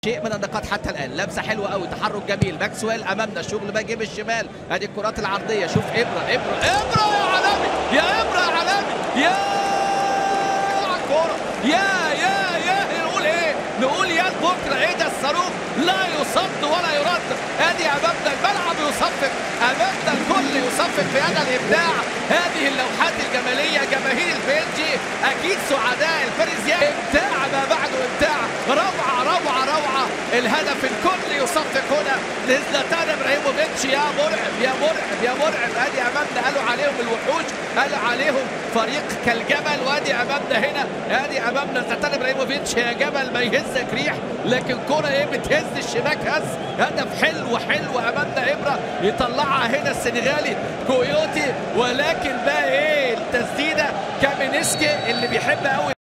شيء من النقاط حتى الان لمسه حلوه قوي تحرك جميل ماكسويل امامنا شغل بقى جيب الشمال ادي الكرات العرضيه شوف ابره ابره ابره يا عالمي يا ابره يا عالمي يا على الكوره يا يا يا نقول ايه نقول يا بكره ايه ده الصاروخ لا يصد ولا يرد ادي امامنا الملعب يصفق امامنا الكل يصفق في هذا الابداع هذه اللوحات الجماليه جماهير البيلجي اكيد سعداء الفريزيان ابداع ما بعده ابداع روعه روعه روعه الهدف الكل يصفق هنا لزلاتان ابراهيموفيتش يا مرعب يا مرعب يا مرعب ادي امامنا قالوا عليهم الوحوش قالوا عليهم فريق كالجبل وادي امامنا هنا ادي امامنا زلاتان ابراهيموفيتش يا جبل ما يهزك ريح لكن كرة ايه بتهز الشباك هز هدف حلو حلو امامنا ابره يطلعها هنا السنغالي كويوتي ولكن بقى ايه التسديده كامينيسكي اللي بيحب قوي